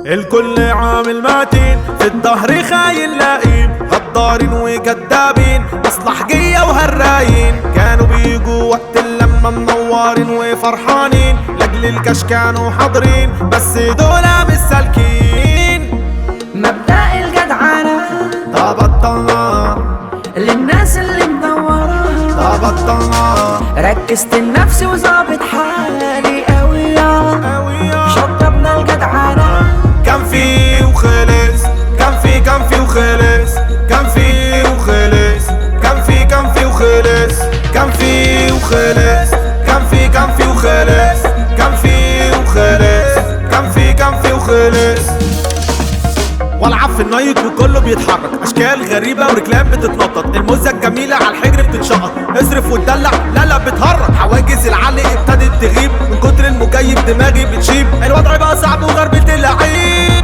الكل عامل ماتين في الظهر خاين لئيم غدارين وكدابين مصلحجية وهرايين كانوا بيجوا وقت اللمة منورين وفرحانين لاجل الكاش كانوا حاضرين بس دول مش سالكين مبدأ الجدعنة ده بطلنا للناس اللي مدورة ده بطلنا ركزت النفس وظابط حالي قوي قوية شطبنا الجدعنة كان في وخلص كان في كان في وخلص كان في وخلص كان في كان في وخلص كان في وخلص كان في كان في وخلص كان في وخلص كان في كان في وخلص والعب في النايت وكله بيتحرك اشكال غريبه ورجلان بتتنطط الموزه الجميله على الحجر بتتشقط اصرف وتدلع لا لا بتهرج حواجز العلق ابتدت تغيب من كتر المكيف دماغي بتشيب الوضع بقى صعب وغربة اللعيب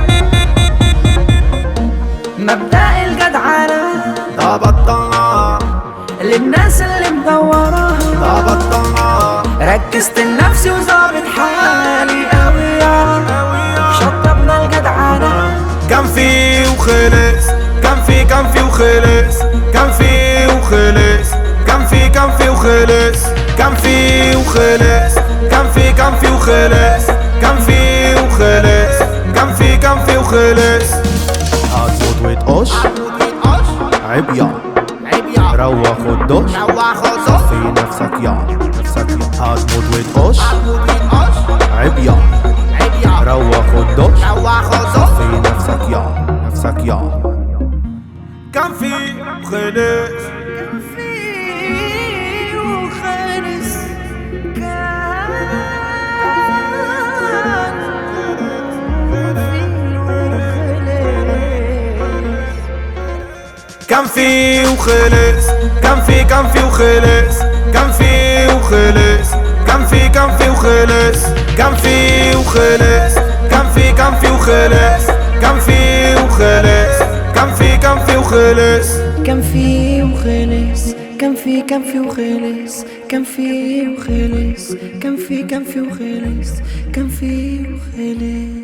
مبدأ الجدعنة ده بطلنا للناس اللي مدورة ده بطلنا ركزت النفس وظابط حالي قوي شطبنا الجدعنة كان في وخلص كان في كان في وخلص كان في وخلص كان في كان في وخلص كان في وخلص كان في كان في وخلص كان في وخلص كان في كان في وخلص هتموت وتقش عيب يا روح الدش صفي نفسك يا نفسك يا هتموت وتقش عيب يا روح الدش صفي نفسك يا نفسك يا كان في خلص كان في وخلص كان في كان في وخلص كان في وخلص كان في كان في وخلص كان في وخلص كان في كان في وخلص كان في وخلص كان في كان في وخلص كان في وخلص كان في كان في وخلص كان في وخلص كان في كان في وخلص كان في وخلص